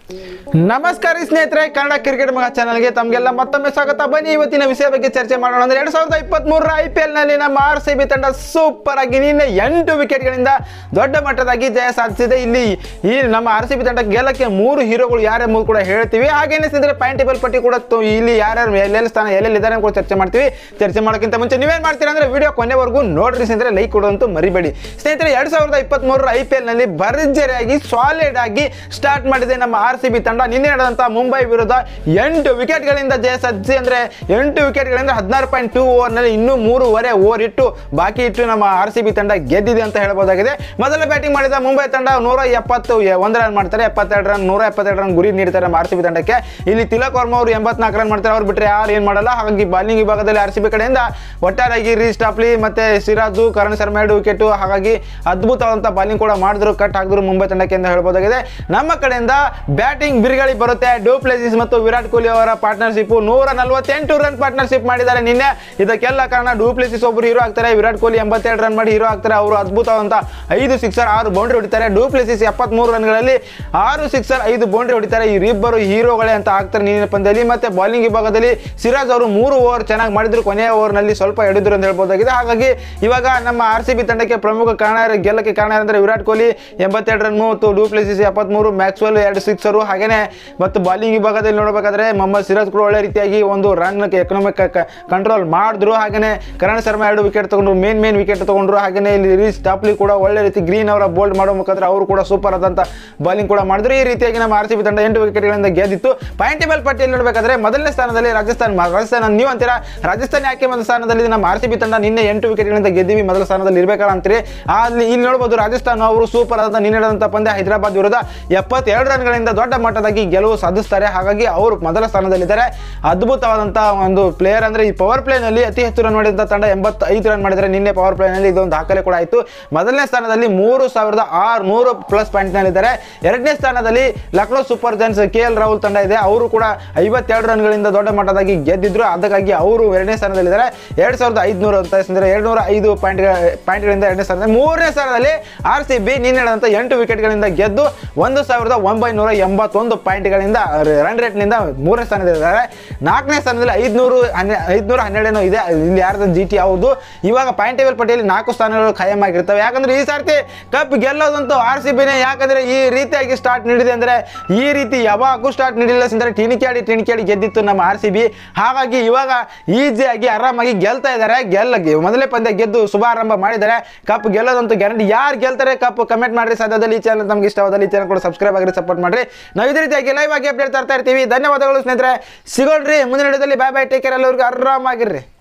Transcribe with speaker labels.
Speaker 1: ನಮಸ್ಕಾರ ಸ್ನೇಹಿತರೆ ಕನ್ನಡ ಕ್ರಿಕೆಟ್ ಮಗ ಚಾನಲ್ಗೆ ತಮಗೆಲ್ಲ ಮತ್ತೊಮ್ಮೆ ಸ್ವಾಗತ ಬನ್ನಿ ಇವತ್ತಿನ ವಿಷಯ ಬಗ್ಗೆ ಚರ್ಚೆ ಮಾಡೋಣ ಅಂದ್ರೆ ಎರಡ್ ಸಾವಿರದ ಇಪ್ಪತ್ತ್ ಮೂರರ ಐ ಪಿ ಎಲ್ ನಲ್ಲಿ ನಮ್ಮ ಆರ್ ಸಿ ಬಿ ತಂಡ ಸೂಪರ್ ಆಗಿ ನಿನ್ನೆ ಎಂಟು ವಿಕೆಟ್ಗಳಿಂದ ದೊಡ್ಡ ಮಟ್ಟದಾಗಿ ಜಯ ಸಾಧಿಸಿದೆ ಇಲ್ಲಿ ಈ ನಮ್ಮ ಆರ್ ಸಿ ಬಿ ತಂಡ ಗೆಲ್ಲಕ್ಕೆ ಮೂರು ಹೀರೋಗಳು ಯಾರೆಂಬುದು ಕೂಡ ಹೇಳ್ತೀವಿ ಹಾಗೇನೆ ಸ್ನೇಹಿತರೆ ಪಾಯಿಂಟ್ ಟೇಬಲ್ ಪಟ್ಟಿ ಕೂಡ ತು- ಇಲ್ಲಿ ಯಾರ್ಯಾರು ಎಲ್ಲೆಲ್ಲಿ ಸ್ಥಾನ ಎಲ್ಲೆಲ್ಲಿ ಇದ್ದಾರೆ ಕೂಡ ಚರ್ಚೆ ಮಾಡ್ತೀವಿ ಚರ್ಚೆ ಮಾಡೋಕ್ಕಿಂತ ಮುಂಚೆ ನೀವೇನ್ ಮಾಡ್ತೀರಾ ಅಂದ್ರೆ ವಿಡಿಯೋ ಕೊನೆವರೆಗೂ ನೋಡ್ರಿ ಸ್ನೇಹಿತರೆ ಲೈಕ್ ಕೊಡೋದಂತೂ ಮರಿಬೇಡಿ ಸ್ನೇಹಿತರೆ ಎರಡ್ ಸಾವಿರದ ಇಪ್ಪತ್ತ್ ಮೂರರ ಐ ಪಿ ಎಲ್ ನಲ್ಲಿ ಭರ್ಜರಿಯಾಗಿ ಸಾಲಿಡ್ ಆಗಿ ಸ್ಟಾರ್ಟ್ ಮಾಡಿದೆ ನಮ್ಮ ಆರ್ ಸಿ ಬಿ ತಂಡ ನಿನ್ನೆ ನಡೆದಂತ ಮುಂಬೈ ವಿರುದ್ಧ ಎಂಟು ವಿಕೆಟ್ಗಳಿಂದ ಜಯ ಸಾಧಿಸಿ ಅಂದ್ರೆ ಎಂಟು ವಿಕೆಟ್ಗಳಿಂದ ಹದಿನಾರು ಪಾಯಿಂಟ್ ಟೂ ಓವರ್ನಲ್ಲಿ ಇನ್ನೂ ಮೂರುವರೆ ಓವರ್ ಇಟ್ಟು ಬಾಕಿ ಇಟ್ಟು ನಮ್ಮ ಆರ್ ಸಿ ಬಿ ತಂಡ ಗೆದ್ದಿದೆ ಅಂತ ಹೇಳ್ಬೋದಾಗಿದೆ ಮೊದಲ ಬ್ಯಾಟಿಂಗ್ ಮಾಡಿದ ಮುಂಬೈ ತಂಡ ನೂರ ಎಪ್ಪತ್ತು ಒಂದು ರನ್ ಮಾಡ್ತಾರೆ ಎಪ್ಪತ್ತೆರಡು ರನ್ ನೂರ ಎಪ್ಪತ್ತೆರಡು ರನ್ ಗುರಿ ನೀಡ್ತಾರೆ ನಮ್ಮ ಆರ್ ಸಿ ಬಿ ತಂಡಕ್ಕೆ ಇಲ್ಲಿ ತಿಲಕ್ ವರ್ಮ ಅವರು ಎಂಬತ್ನಾಲ್ಕು ರನ್ ಮಾಡ್ತಾರೆ ಅವ್ರು ಬಿಟ್ಟರೆ ಯಾರು ಏನು ಮಾಡಲ್ಲ ಹಾಗಾಗಿ ಬಾಲಿಂಗ್ ವಿಭಾಗದಲ್ಲಿ ಆರ್ ಸಿ ಬಿ ಕಡೆಯಿಂದ ಒಟ್ಟಾರೆಯಾಗಿ ರೀ ಸ್ಟಾಪ್ಲಿ ಮತ್ತೆ ಸಿರಾಜು ಕರಣ್ ಶರ್ಮಾ ಎರಡು ವಿಕೆಟ್ ಹಾಗಾಗಿ ಅದ್ಭುತವಾದಂಥ ಬಾಲಿಂಗ್ ಕೂಡ ಮಾಡಿದ್ರು ಕಟ್ ಹಾಕಿದ್ರು ಮುಂಬೈ ತಂಡಕ್ಕೆ ಅಂತ ಹೇಳ್ಬೋದಾಗಿದೆ ನಮ್ಮ ಕಡೆಯಿಂದ ಬ್ಯಾಟಿಂಗ್ ಬಿರುಗಾಳಿ ಬರುತ್ತೆ ಡೂಪ್ಲೆಸಿಸ್ ಮತ್ತು ವಿರಾಟ್ ಕೊಹ್ಲಿ ಅವರ ಪಾರ್ಟ್ನರ್ಶಿಪ್ ನೂರ ನಲವತ್ತೆಂಟು ರನ್ ಪಾರ್ಟ್ನರ್ಶಿಪ್ ಮಾಡಿದ್ದಾರೆ ನಿನ್ನೆ ಇದಕ್ಕೆಲ್ಲ ಕಾರಣ ಡೂಪ್ಲೆಸಿಸ್ ಒಬ್ಬರು ಹೀರೋ ಆಗ್ತಾರೆ ವಿರಾಟ್ ಕೊಹ್ಲಿ ಎಂಬತ್ತೆರಡು ರನ್ ಮಾಡಿ ಹೀರೋ ಆಗ್ತಾರೆ ಅವರು ಅದ್ಭುತವಾದಂಥ ಐದು ಸಿಕ್ಸರ್ ಆರು ಬೌಂಡ್ರಿ ಹೊಡಿತಾರೆ ಡೂಪ್ಲೆಸಿಸ್ ಎಪ್ಪತ್ಮೂರು ರನ್ಗಳಲ್ಲಿ ಆರು ಸಿಕ್ಸರ್ ಐದು ಬೌಂಡ್ರಿ ಹೊಡಿತಾರೆ ಇವರಿಬ್ಬರು ಹೀರೋಗಳೇ ಅಂತ ಆಗ್ತಾರೆ ನೀರಿನ ಪಂದ್ಯದಲ್ಲಿ ಮತ್ತೆ ಬಾಲಿಂಗ್ ವಿಭಾಗದಲ್ಲಿ ಸಿರಾಜ್ ಅವರು ಮೂರು ಓವರ್ ಚೆನ್ನಾಗಿ ಮಾಡಿದ್ರು ಕೊನೆಯ ಓವರ್ನಲ್ಲಿ ಸ್ವಲ್ಪ ಎಡಿದ್ರು ಅಂತ ಹೇಳ್ಬೋದಾಗಿದೆ ಹಾಗಾಗಿ ಇವಾಗ ನಮ್ಮ ಆರ್ ಸಿ ಬಿ ತಂಡಕ್ಕೆ ಪ್ರಮುಖ ಕಾರಣ ಗೆಲ್ಲಕ್ಕೆ ಕಾರಣ ಅಂದರೆ ವಿರಾಟ್ ಕೊಹ್ಲಿ ಎಂಬತ್ತೆರಡು ರನ್ ಮತ್ತು ಡೂಪ್ಲೆಸಿಸ್ ಎಪ್ಪತ್ಮೂರು ಮ್ಯಾಕ್ಸ್ವೆಲ್ ಎರಡು ಸಿಕ್ಸರು ಹಾಗೇನೆ ಮತ್ತು ಬಾಲಿಂಗ್ ವಿಭಾಗದಲ್ಲಿ ನೋಡಬೇಕಾದ್ರೆ ಮೊಹಮ್ಮದ್ ಸಿರಾಜ್ ಕೂಡ ಒಳ್ಳೆ ರೀತಿಯಾಗಿ ಒಂದು ರನ್ ಎಕನಾಮಿಕ್ ಕಂಟ್ರೋಲ್ ಮಾಡಿದ್ರು ಹಾಗೇನೆ ಕರಣ್ ಶರ್ಮಾ ಎರಡು ವಿಕೆಟ್ ತಗೊಂಡ್ರು ಮೇನ್ ಮೇನ್ ವಿಕೆಟ್ ತಗೊಂಡ್ರು ಹಾಗೇನೆ ಇಲ್ಲಿ ರೀಸ್ ಟಾಪ್ಲಿ ಕೂಡ ಒಳ್ಳೆ ರೀತಿ ಗ್ರೀನ್ ಅವರ ಬೋಲ್ಡ್ ಮಾಡೋ ಮುಖಾಂತರ ಅವರು ಕೂಡ ಸೂಪರ್ ಆದಂತ ಬಾಲಿಂಗ್ ಕೂಡ ಮಾಡಿದ್ರು ಈ ರೀತಿಯಾಗಿ ನಮ್ಮ ಆರ್ ಸಿ ಬಿ ತಂಡ ಎಂಟು ವಿಕೆಟ್ಗಳಿಂದ ಗೆದ್ದಿತ್ತು ಪಾಯಿಂಟ್ ಟೇಬಲ್ ಪಟ್ಟಿಯಲ್ಲಿ ನೋಡಬೇಕಾದ್ರೆ ಮೊದಲನೇ ಸ್ಥಾನದಲ್ಲಿ ರಾಜಸ್ಥಾನ್ ಮ- ರಾಜಸ್ಥಾನ ನೀವು ಅಂತೀರಾ ರಾಜಸ್ಥಾನ್ ಯಾಕೆ ಮೊದಲ ಸ್ಥಾನದಲ್ಲಿ ನಮ್ಮ ಆರ್ ಸಿ ಬಿ ತಂಡ ನಿನ್ನೆ ಎಂಟು ವಿಕೆಟ್ಗಳಿಂದ ಗೆದ್ದಿವಿ ಮೊದಲ ಸ್ಥಾನದಲ್ಲಿ ಇರಬೇಕಲ್ಲ ಅಂತೀರಿ ಅಲ್ಲಿ ಇಲ್ಲಿ ನೋಡಬಹುದು ರಾಜಸ್ಥಾನ್ ಅವರು ಸೂಪರ್ ಆದಂತ ನಿನ್ನೆ ನಡೆದಂತ ಪಂದ್ಯ ಹೈದರಾಬಾದ್ ವಿರುದ್ಧ ಎಪ್ಪತ್ತೆರಡು ರನ್ಗಳಿಂದ ದೊಡ್ಡ ಮಟ್ಟದಾಗಿ ಗೆಲುವು ಸಾಧಿಸ್ತಾರೆ ಹಾಗಾಗಿ ಅವರು ಮೊದಲ ಸ್ಥಾನದಲ್ಲಿದ್ದಾರೆ ಅದ್ಭುತವಾದಂತಹ ಒಂದು ಪ್ಲೇಯರ್ ಅಂದ್ರೆ ಈ ಪವರ್ ಪ್ಲೇನಲ್ಲಿ ಅತಿ ಹೆಚ್ಚು ರನ್ ಮಾಡಿದಂತ ತಂಡ ಎಂಬತ್ತೈದು ರನ್ ಮಾಡಿದರೆ ನಿನ್ನೆ ಪವರ್ ಪ್ಲೇನಲ್ಲಿ ಇದೊಂದು ದಾಖಲೆ ಕೂಡ ಆಯಿತು ಮೊದಲನೇ ಸ್ಥಾನದಲ್ಲಿ ಮೂರು ಸಾವಿರದ ಆರುನೂರು ಪ್ಲಸ್ ಪಾಯಿಂಟ್ನಲ್ಲಿದ್ದಾರೆ ಎರಡನೇ ಸ್ಥಾನದಲ್ಲಿ Lucknow super giants K L Rahul ತಂಡ ಇದೆ ಅವರು ಕೂಡ ಐವತ್ತೆರಡು ರನ್ಗಳಿಂದ ದೊಡ್ಡ ಮಟ್ಟದಾಗಿ ಗೆದ್ದಿದ್ರು ಅದಕ್ಕಾಗಿ ಅವರು ಎರಡನೇ ಸ್ಥಾನದಲ್ಲಿದ್ದಾರೆ ಎರಡು ಸಾವಿರದ ಐದುನೂರು ಅಂತ ಅಂದರೆ ಎರಡುನೂರ ಐದು ಪಾಯಿಂಟ್ ಪಾಯಿಂಟ್ಗಳಿಂದ ಎರಡನೇ ಸ್ಥಾನದಲ್ಲಿ ಮೂರನೇ ಸ್ಥಾನದಲ್ಲಿ ಆರ್ ಸಿ ಬಿ ನಿನ್ನೆ ನಡೆದಂಥ ಎಂಟು ವಿಕೆಟ್ಗಳಿಂದ ಗೆದ್ದು ಒಂದು ಸಾವಿರದ ಒಂಬೈನೂರ ಎಂಬತ್ತೊಂದು ಪಾಯಿಂಟ್ಗಳಿಂದ ರನ್ ರೇಟ್ನಿಂದ ಮೂರನೇ ಸ್ಥಾನದಲ್ಲಿದ್ದಾರೆ ನಾಲ್ಕನೇ ಸ್ಥಾನದಲ್ಲಿ ಐದುನೂರು ಹನ್ನೆ ಐದುನೂರ ಹನ್ನೆರಡೇನೋ ಇದೆ ಇಲ್ಲಿ ಯಾರ್ದು ಜಿ ಟಿ ಯಾವುದು ಇವಾಗ ಪಾಯಿಂಟ್ ಟೇಬಲ್ ಪಟ್ಟಿಯಲ್ಲಿ ನಾಲ್ಕು ಸ್ಥಾನಗಳು ಖಾಯಂ ಆಗಿರ್ತವೆ ಯಾಕಂದ್ರೆ ಈ ಸರ್ತಿ ಕಪ್ ಗೆಲ್ಲೋದಂತೂ ಆರ್ ಸಿ ಬಿನೇ ಯಾಕಂದ್ರೆ ಈ ರೀತಿಯಾಗಿ ಸ್ಟಾರ್ಟ್ ನೀಡಿದೆ ಅಂದ್ರೆ ಈ ರೀತಿ ಯಾವಾಗೂ ಸ್ಟಾರ್ಟ್ ನೀಡಿಲ್ಲ ಅಂದ್ರೆ ಟಿಣಿಕ್ಯಾಡಿ ಟಿಣಿಕ್ಯಾಡಿ ಗೆದ್ದಿತ್ತು ನಮ್ಮ ಆರ್ ಸಿ ಬಿ ಹಾಗಾಗಿ ಇವಾಗ ಈಸಿಯಾಗಿ ಆರಾಮಾಗಿ ಗೆಲ್ತಾ ಇದ್ದಾರೆ ಗೆಲ್ಲ ಮೊದಲೇ ಪಂದ್ಯ ಗೆದ್ದು ಶುಭಾರಂಭ ಮಾಡಿದ್ದಾರೆ ಕಪ್ ಗೆಲ್ಲೋದಂತೂ ಗ್ಯಾರಂಟಿ ಯಾರು ಗೆಲ್ತಾರೆ ಕಪ್ ಕಮೆಂಟ್ ಮಾಡ್ರಿ ಸದ್ಯದಲ್ಲಿ ಈ ಚಾನಲ್ ನಮ್ಗೆ ಇಷ್ಟವಾದಲ್ಲಿ ಈ ಚಾನಲ್ ಕೂಡ ಸಬ್ಸ್ಕ್ರೈಬ್ ಆಗಿರಿ ಸಪೋರ್ಟ್ ಮಾಡ್ರಿ ನಾವು ಇದೇ ರೀತಿಯಾಗಿ ಲೈವ್ ಆಗಿ ಅಪ್ಡೇಟ್ ತರ್ತಾ ಇರ್ತೀವಿ ಧನ್ಯವಾದಗಳು ಸ್ನೇಹಿತರೆ ಸಿಗೋಣ್ರಿ ಮುಂದಿನ ವಿಡಿಯೋದಲ್ಲಿ ಬಾಯ್ ಬಾಯ್ ಟೇಕ್ ಕೇರ್ ಎಲ್ಲರಿಗೂ ಆರಾಮಾಗಿರ್ರಿ